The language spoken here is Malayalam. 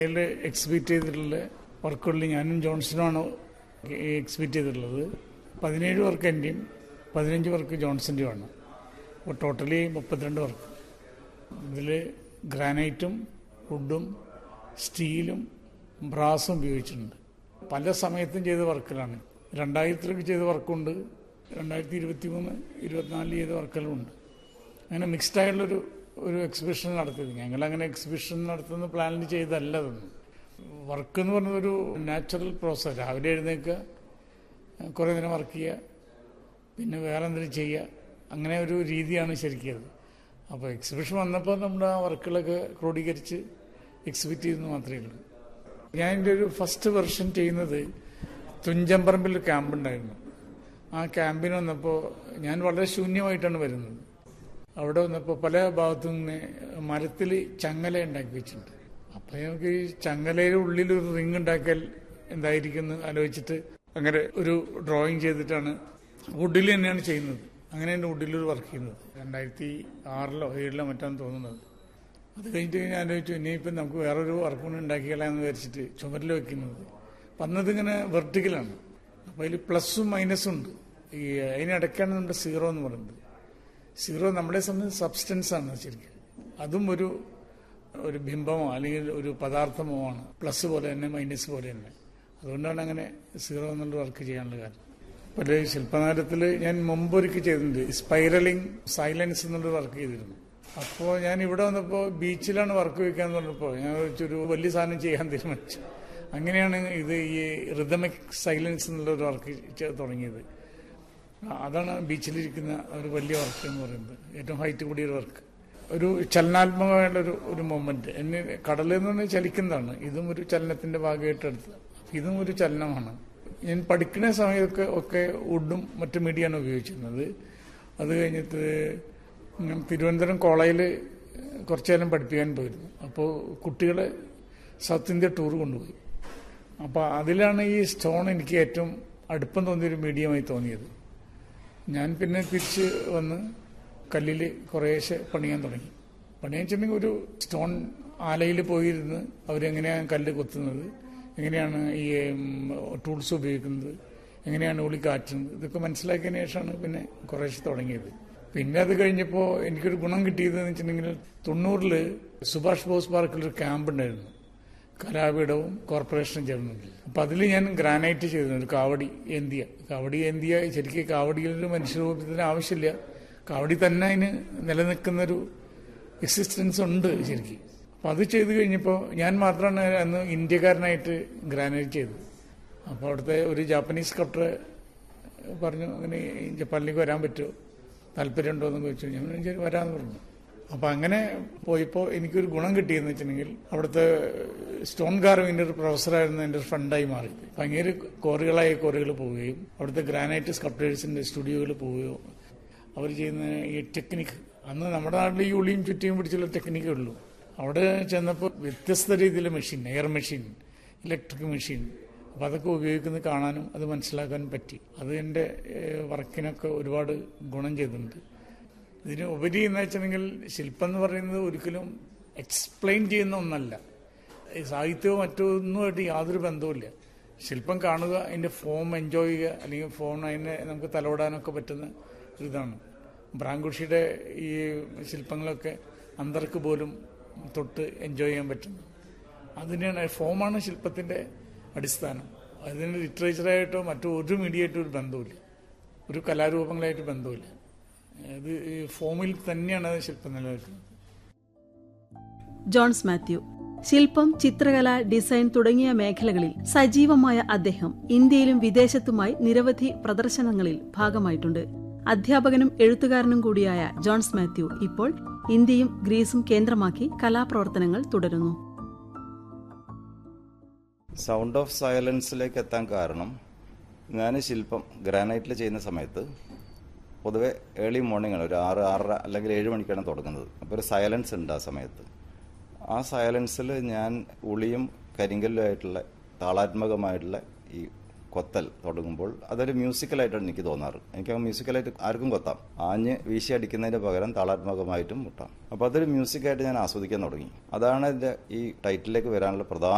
അതിൽ എക്സിബിറ്റ് ചെയ്തിട്ടുള്ള വർക്കുകളിൽ ഞാനും ജോൺസണുമാണ് എക്സിബിറ്റ് ചെയ്തിട്ടുള്ളത് പതിനേഴ് വർക്ക് എൻ്റെയും പതിനഞ്ച് വർക്ക് ജോൺസൻ്റെയുമാണ് അപ്പോൾ ടോട്ടലി മുപ്പത്തിരണ്ട് വർക്ക് ഇതിൽ ഗ്രാനൈറ്റും വുഡും സ്റ്റീലും ബ്രാസും ഉപയോഗിച്ചിട്ടുണ്ട് പല സമയത്തും ചെയ്ത വർക്കുകളാണ് രണ്ടായിരത്തിലൊക്കെ ചെയ്ത വർക്കുണ്ട് രണ്ടായിരത്തി ഇരുപത്തി മൂന്ന് ഇരുപത്തിനാലിൽ ചെയ്ത വർക്കുകളുമുണ്ട് അങ്ങനെ മിക്സ്ഡ് ആയിട്ടുള്ളൊരു ഒരു എക്സിബിഷൻ നടത്തിയത് ഞങ്ങളങ്ങനെ എക്സിബിഷൻ നടത്തുന്ന പ്ലാനിൽ ചെയ്തല്ല അതൊന്നും വർക്ക് എന്ന് പറഞ്ഞത് ഒരു നാച്ചുറൽ പ്രോസസ് രാവിലെ എഴുന്നേൽക്കുക കുറേ നേരം വർക്ക് ചെയ്യുക പിന്നെ വേറെ എന്തെങ്കിലും ചെയ്യുക അങ്ങനെ ഒരു രീതിയാണ് ശരിക്കും അത് അപ്പോൾ എക്സിബിഷൻ വന്നപ്പോൾ നമ്മുടെ ആ വർക്കുകളൊക്കെ ക്രോഡീകരിച്ച് എക്സിബിറ്റ് ചെയ്തെന്ന് മാത്രമേ ഉള്ളൂ ഞാൻ എൻ്റെ ഒരു ഫസ്റ്റ് വെർഷൻ ചെയ്യുന്നത് തുഞ്ചമ്പറമ്പിൽ ഒരു ക്യാമ്പ് ഉണ്ടായിരുന്നു ആ ക്യാമ്പിന് വന്നപ്പോൾ ഞാൻ വളരെ ശൂന്യമായിട്ടാണ് വരുന്നത് അവിടെ വന്നപ്പോൾ പല ഭാഗത്തു നിന്ന് മരത്തിൽ ചങ്ങല ഉണ്ടാക്കി വെച്ചിട്ടുണ്ട് അപ്പോൾ നമുക്ക് ഈ ചങ്ങലയുടെ ഉള്ളിൽ ഒരു റിങ് ഉണ്ടാക്കിയാൽ എന്തായിരിക്കും എന്ന് ആലോചിച്ചിട്ട് അങ്ങനെ ഒരു ഡ്രോയിങ് ചെയ്തിട്ടാണ് വുഡിൽ തന്നെയാണ് ചെയ്യുന്നത് അങ്ങനെ എൻ്റെ വുഡിൽ വർക്ക് ചെയ്യുന്നത് രണ്ടായിരത്തി ആറിലോ ഏഴിലോ മറ്റാന്ന് തോന്നുന്നത് അത് കഴിഞ്ഞിട്ട് ഞാൻ ആലോചിച്ചു ഇനിയിപ്പം നമുക്ക് വേറൊരു വർക്ക് കൂടെ ഉണ്ടാക്കിക്കളയാന്ന് വിചാരിച്ചിട്ട് ചുമരിൽ വെക്കുന്നത് അപ്പം അന്നതിങ്ങനെ വെർട്ടിക്കലാണ് അപ്പോൾ അതിൽ പ്ലസ്സും മൈനസും ഉണ്ട് ഈ അതിനിടയ്ക്കാണ് നമ്മുടെ സീറോ എന്ന് പറയുന്നത് സീറോ നമ്മളെ സംബന്ധിച്ച് സബ്സ്റ്റൻസ് ആണ് ശരിക്കും അതും ഒരു ഒരു ബിംബമോ അല്ലെങ്കിൽ ഒരു പദാർത്ഥമോ ആണ് പ്ലസ് പോലെ തന്നെ മൈനസ് പോലെ തന്നെ അതുകൊണ്ടാണ് അങ്ങനെ സീറോ എന്നുള്ള വർക്ക് ചെയ്യാനുള്ള കാരണം പല ശില്പനാരത്തിൽ ഞാൻ മുമ്പൊരുക്കി ചെയ്തിട്ടുണ്ട് സ്പൈറലിംഗ് സൈലൻസ് എന്നുള്ള വർക്ക് ചെയ്തിരുന്നു അപ്പോൾ ഞാൻ ഇവിടെ വന്നപ്പോൾ ബീച്ചിലാണ് വർക്ക് വയ്ക്കാന്ന് പറഞ്ഞപ്പോൾ ഞാൻ ഒരു വലിയ സാധനം ചെയ്യാൻ തീരുമാനിച്ചു അങ്ങനെയാണ് ഇത് ഈ റിതമിക് സൈലൻസ് എന്നുള്ള ഒരു വർക്ക് തുടങ്ങിയത് അതാണ് ബീച്ചിലിരിക്കുന്ന ഒരു വലിയ വർക്ക് എന്ന് പറയുന്നത് ഏറ്റവും ഹൈറ്റ് കൂടിയ ഒരു വർക്ക് ഒരു ചലനാത്മകമായുള്ള ഒരു ഒരു മൊമെന്റ് എന്നെ കടലിൽ നിന്ന് പറഞ്ഞാൽ ചലിക്കുന്നതാണ് ഇതും ഒരു ചലനത്തിന്റെ ഭാഗമായിട്ട് എടുത്തത് ഇതും ഒരു ചലനമാണ് ഞാൻ പഠിക്കുന്ന സമയമൊക്കെ ഒക്കെ വുഡും മറ്റു മീഡിയാണ് ഉപയോഗിച്ചിരുന്നത് അത് കഴിഞ്ഞിട്ട് ഞാൻ തിരുവനന്തപുരം കോളേജിൽ കുറച്ചു നേരം പഠിപ്പിക്കാൻ പോയിരുന്നു അപ്പോൾ കുട്ടികളെ സൗത്ത് ഇന്ത്യ ടൂർ കൊണ്ടുപോയി അപ്പോൾ അതിലാണ് ഈ സ്റ്റോൺ എനിക്ക് ഏറ്റവും അടുപ്പം തോന്നിയൊരു മീഡിയമായി തോന്നിയത് ഞാൻ പിന്നെ തിരിച്ച് വന്ന് കല്ലിൽ കുറേശ്ശെ പണിയാൻ തുടങ്ങി പണിയാൻ വെച്ചിട്ടുണ്ടെങ്കിൽ ഒരു സ്റ്റോൺ ആലയിൽ പോയിരുന്ന് അവരെങ്ങനെയാണ് കല്ല് കൊത്തുന്നത് എങ്ങനെയാണ് ഈ ടൂൾസ് ഉപയോഗിക്കുന്നത് എങ്ങനെയാണ് ഉള്ളി കാറ്റുന്നത് ഇതൊക്കെ മനസ്സിലാക്കിയതിന് ശേഷമാണ് പിന്നെ കുറേശ്ശെ തുടങ്ങിയത് പിന്നെ അത് കഴിഞ്ഞപ്പോൾ എനിക്കൊരു ഗുണം കിട്ടിയതെന്ന് വെച്ചിട്ടുണ്ടെങ്കിൽ തൊണ്ണൂറിൽ സുഭാഷ് ബോസ് പാർക്കിൽ ഒരു ക്യാമ്പ് ഉണ്ടായിരുന്നു കലാപീഠവും കോർപ്പറേഷനും ചേർന്നുണ്ട് അപ്പം അതിൽ ഞാൻ ഗ്രാനൈറ്റ് ചെയ്തിരുന്നു ഒരു കാവടി ഏന്തിയ കാവടി ഏന്തിയ ശരിക്കും കാവടിയിൽ ഒരു മനുഷ്യരൂപത്തിന് ആവശ്യമില്ല കാവടി തന്നെ അതിന് നിലനിൽക്കുന്നൊരു എക്സിസ്റ്റൻസ് ഉണ്ട് ശരിക്കും അപ്പം അത് ചെയ്ത് കഴിഞ്ഞപ്പോൾ ഞാൻ മാത്രമാണ് അന്ന് ഇന്ത്യക്കാരനായിട്ട് ഗ്രാനൈറ്റ് ചെയ്തത് അപ്പോൾ അവിടുത്തെ ഒരു ജാപ്പനീസ് കപ്റ്റർ പറഞ്ഞു അങ്ങനെ ജപ്പാനിലേക്ക് വരാൻ പറ്റുമോ താല്പര്യമുണ്ടോ എന്ന് ചോദിച്ചു ഞാൻ ശരി വരാമെന്ന് പറഞ്ഞു അപ്പം അങ്ങനെ പോയപ്പോൾ എനിക്കൊരു ഗുണം കിട്ടിയെന്ന് വെച്ചിട്ടുണ്ടെങ്കിൽ അവിടുത്തെ സ്റ്റോൺ കാർവിൻ്റെ ഒരു പ്രൊഫസറായിരുന്ന എൻ്റെ ഒരു ഫ്രണ്ടായി മാറി അപ്പം അങ്ങേര് കോറികളായ കോറികൾ പോവുകയും അവിടുത്തെ ഗ്രാനൈറ്റ് സ്കൾപ്റ്റേഴ്സിൻ്റെ സ്റ്റുഡിയോയിൽ പോവുകയോ അവർ ചെയ്യുന്ന ഈ ടെക്നിക്ക് അന്ന് നമ്മുടെ നാട്ടിൽ ഈ ഉളിയും ചുറ്റിയും പിടിച്ചുള്ള ടെക്നിക്കേ ഉള്ളൂ അവിടെ ചെന്നപ്പോൾ വ്യത്യസ്ത രീതിയിലെ machine air machine electric machine അപ്പോൾ അതൊക്കെ ഉപയോഗിക്കുന്നത് കാണാനും അത് മനസ്സിലാക്കാനും പറ്റി അത് എൻ്റെ വർക്കിനൊക്കെ ഒരുപാട് ഗുണം ചെയ്തിട്ടുണ്ട് ഇതിന് ഉപരി എന്ന് വെച്ചിട്ടുണ്ടെങ്കിൽ ശില്പം എന്ന് പറയുന്നത് ഒരിക്കലും എക്സ്പ്ലെയിൻ ചെയ്യുന്ന ഒന്നല്ല സാഹിത്യവും മറ്റൊന്നുമായിട്ട് യാതൊരു ബന്ധവുമില്ല ശില്പം കാണുക അതിൻ്റെ ഫോം എൻജോയ് ചെയ്യുക അല്ലെങ്കിൽ ഫോം അതിനെ നമുക്ക് തലോടാനൊക്കെ പറ്റുന്ന ഇതാണ് ബ്രാങ്കുഷിയുടെ ഈ ശില്പങ്ങളൊക്കെ അന്തർക്ക് പോലും തൊട്ട് എൻജോയ് ചെയ്യാൻ പറ്റുന്നു അതിനാണ് ഫോമാണ് ശില്പത്തിൻ്റെ അടിസ്ഥാനം അതിന് ലിറ്ററേച്ചറായിട്ടോ മറ്റോ ഒരു മീഡിയയായിട്ടോ ഒരു ബന്ധവുമില്ല ഒരു കലാരൂപങ്ങളായിട്ട് ബന്ധവുമില്ല അത് ഫോമിൽ തന്നെയാണ് അത് ശില്പം നിലനിൽക്കുന്നത് ജോൺസ് മാത്യു ശില്പം ചിത്രകല ഡിസൈൻ തുടങ്ങിയ മേഖലകളിൽ സജീവമായ അദ്ദേഹം ഇന്ത്യയിലും വിദേശത്തുമായി നിരവധി പ്രദർശനങ്ങളിൽ ഭാഗമായിട്ടുണ്ട് അധ്യാപകനും എഴുത്തുകാരനും കൂടിയായ ജോൺസ് മാത്യു ഇപ്പോൾ ഇന്ത്യയും ഗ്രീസും കേന്ദ്രമാക്കി കലാപ്രവർത്തനങ്ങൾ തുടരുന്നു സൗണ്ട് ഓഫ് സൈലൻസിലേക്ക് എത്താൻ കാരണം ഞാൻ ശില്പം ഗ്രാനൈറ്റിൽ ചെയ്യുന്ന സമയത്ത് പൊതുവെ ഏർലി മോർണിംഗ് ആണ് ഒരു ആറ് ആറര അല്ലെങ്കിൽ ഏഴ് മണിക്കാണ് തുടങ്ങുന്നത് അപ്പോൾ ഒരു സൈലൻസ് ഉണ്ട് ആ സമയത്ത് ആ സൈലൻസിൽ ഞാൻ ഉളിയും കരിങ്കല്ലുമായിട്ടുള്ള താളാത്മകമായിട്ടുള്ള ഈ കൊത്തൽ തുടങ്ങുമ്പോൾ അതൊരു മ്യൂസിക്കലായിട്ടാണ് എനിക്ക് തോന്നാറ് എനിക്ക് മ്യൂസിക്കലായിട്ട് ആർക്കും കൊത്താം ആഞ്ഞ് വീശി അടിക്കുന്നതിന് പകരം താളാത്മകമായിട്ടും മുട്ടാം അപ്പോൾ അതൊരു മ്യൂസിക്കായിട്ട് ഞാൻ ആസ്വദിക്കാൻ തുടങ്ങി അതാണ് എൻ്റെ ഈ ടൈറ്റിലേക്ക് വരാനുള്ള പ്രധാന